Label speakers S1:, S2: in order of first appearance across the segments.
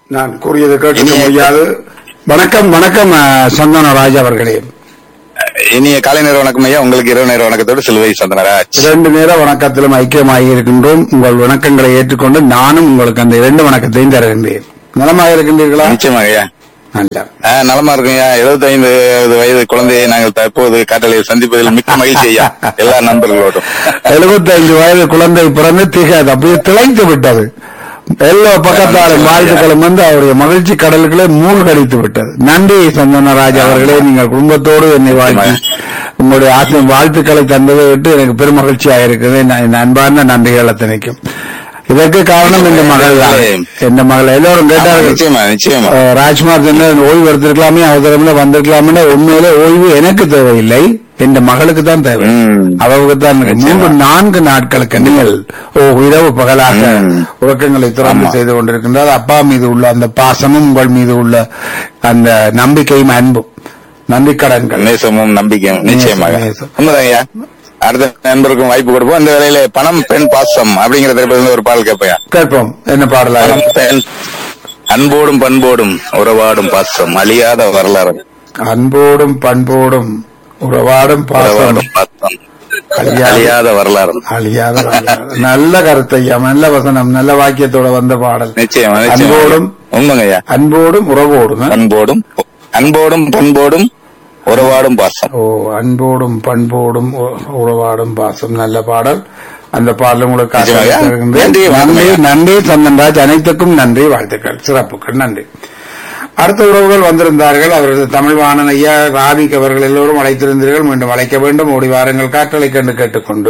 S1: நான் கூறியதை கேட்க முடியாது வணக்கம் வணக்கம் அஹ், சந்தான ராஜ் அவர்களே
S2: இனிய காலை நேர வணக்கம் ஐயா உங்களுக்கு இரவு நேர வணக்கத்தோடு சிலுவை சந்தனராஜ்
S1: இரண்டு நேர வணக்கத்திலும் ஐக்கியமாகி இருக்கின்றோம் உங்கள் வணக்கங்களை ஏற்றுக்கொண்டு நானும் உங்களுக்கு அந்த இரண்டு வணக்கத்தையும் தருகின்றேன் நலமாக இருக்கின்றீர்களா
S2: நிச்சயமாக ஐயா
S1: நல்ல
S2: ஆ, நலமா இருக்கும் ஐயா எழுபத்தைந்து வயது குழந்தையை நாங்கள் தற்போது காட்டலையில் சந்திப்பதில் மிக்க மகிழ்ச்சி ஐயா எல்லா நண்பர்களோடும்
S1: எழுபத்தைந்து வயது குழந்தை பிறந்து திகாது அப்படியே திளைத்து விட்டது எல்லா பக்கத்தாலும் வாழ்த்துக்களும் வந்து அவருடைய மகிழ்ச்சி கடல்களை மூழ்கடித்து விட்டது நன்றி சந்தனராஜ் அவர்களே நீங்கள் குடும்பத்தோடு என்னை வாழ்த்தி உங்களுடைய ஆத்ம வாழ்த்துக்களை தந்ததை விட்டு எனக்கு பெரும் மகிழ்ச்சியாக இருக்குது நான் என் அன்பார்ந்த நன்றிகள் அத்தனைக்கும் இதற்கு காரணம் இந்த மகள் தான் இந்த மகள் எல்லோரும்
S2: ஆமா,
S1: கேட்டார்கள்
S2: நிச்சயமா நிச்சயமா
S1: அஹ், ராஜ்குமார் சொன்ன ஓய்வு எடுத்திருக்கலாமே அவசரம்ல வந்திருக்கலாமே உண்மையிலே ஓய்வு எனக்கு தேவையில்லை என் மகளுக்கு தான் தேவை
S2: ம்.
S1: அவருக்கு தான் மூன்று நான்கு நாட்களுக்கு நீங்கள் ஓ இரவு பகலாக
S2: ம்.
S1: உறக்கங்களை திறந்து
S2: ஆமா.
S1: செய்து கொண்டிருக்கின்றார் அப்பா மீது உள்ள அந்த பாசமும் உங்கள் மீது உள்ள அந்த நம்பிக்கையும் அன்பும் நன்றி கடன்கள்
S2: நேசமும் நம்பிக்கையும் நிச்சயமாக
S1: நேசம்.
S2: உண்மைதான் ஐயா அடுத்த நண்பருக்கும் வாய்ப்பு கொடுப்போம் இந்த வேலையில பணம் பெண் பாசம் அப்படிங்கிற திரைப்படத்துல ஒரு பாடல் கேட்பையா
S1: கேட்போம் என்ன பாடலாக
S2: பணம் பெண் அன்போடும் பண்போடும் உறவாடும் பாசம் அழியாத வரலாறு
S1: அன்போடும் பண்போடும் உறவாடும் பாசம்
S2: உறவாடும் பாசம்
S1: அழியாத-
S2: அழியாத வரலாறு
S1: அழியாத வரலாறு. நல்ல கருத்தையா நல்ல வசனம் நல்ல வாக்கியத்தோட வந்த பாடல்
S2: நிச்சயமா நிச்சயமா
S1: அன்போடும்
S2: உண்மைங்க ஐயா
S1: அன்போடும் உறவோடும் ஆ?
S2: அன்போடும் அன்போடும் பண்போடும் உறவாடும் பாசம்
S1: ஓ அன்போடும் பண்போடும் உ- உறவாடும் பாசம் நல்ல பாடல் அந்த பாடல் உங்களுக்கு
S2: நிச்சயமாக.
S1: ஆசீர்வதிக்கிறேன்.
S2: நன்றி,
S1: நன்றி
S2: வணக்கம்.
S1: நன்றி சந்தன்ராஜ் அனைத்துக்கும் நன்றி வாழ்த்துக்கள் சிறப்புகள் நன்றி அடுத்த உறவுகள் வந்திருந்தார்கள் அவரது தமிழ் வாணன் ஐயா ராபிக் அவர்கள் எல்லோரும் அழைத்திருந்தீர்கள் மீண்டும் அழைக்க வேண்டும் ஓடி வாருங்கள் காற்றலை கண்டு கேட்டுக்கொண்டு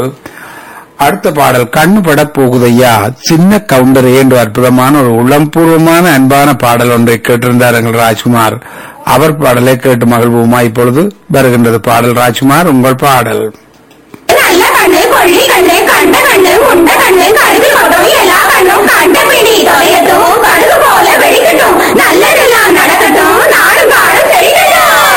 S1: அடுத்த பாடல் கண்ணு பட போகுதையா சின்ன கவுண்டர் என்று அற்புதமான ஒரு உள்ளம்பூர்வமான அன்பான பாடல் ஒன்றை கேட்டிருந்தார் எங்கள் ராஜ்குமார் அவர் பாடலை கேட்டு மகிழ்வுமா இப்பொழுது வருகின்றது பாடல் ராஜ்குமார் உங்கள் பாடல்
S3: நல்ல கண்ணு கொள்ளி கண்ணு கண்ட கண்ணு உண்ட கண்ணு கருவி கொடும் எல்லா கண்ணும் கண்ட பிடிதோ